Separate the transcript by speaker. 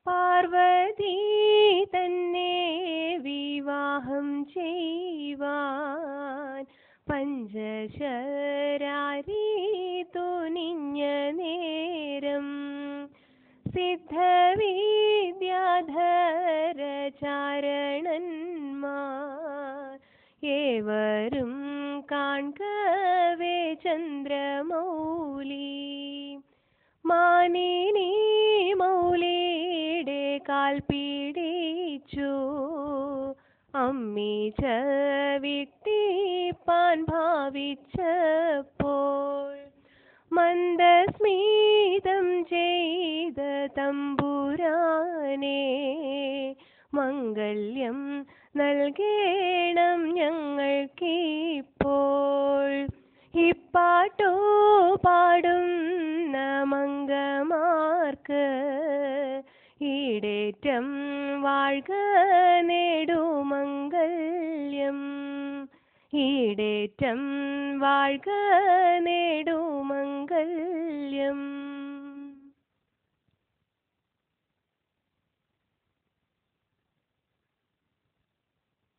Speaker 1: പാർവതി തന്നെ വിവാഹം ചെയ്യുവാൻ പഞ്ചശരാരി തുനിഞ്ഞ നേരം സിദ്ധവിദ്യാധരചാരണന്മാർ ഏവരും കാൺകവേ ചന്ദ്രമൗലി മാനിനി മൗലിയുടെ കാൽ പിടിച്ചു അമ്മി ചവിട്ടിപ്പാൻ ഭാവിച്ചപ്പോൾ മന്ദസ്മിതം ചെയ്ത തമ്പുരാനെ മംഗല്യം നൽകേണം ഞങ്ങൾക്കിപ്പോൾ ഇപ്പാട്ടു പാടുന്ന മംഗമാർക്ക് ഈടേറ്റം വാഴ്ക നേടുമംഗല്യം ഈടേറ്റം വാഴ്ക നേടുമംഗല്യം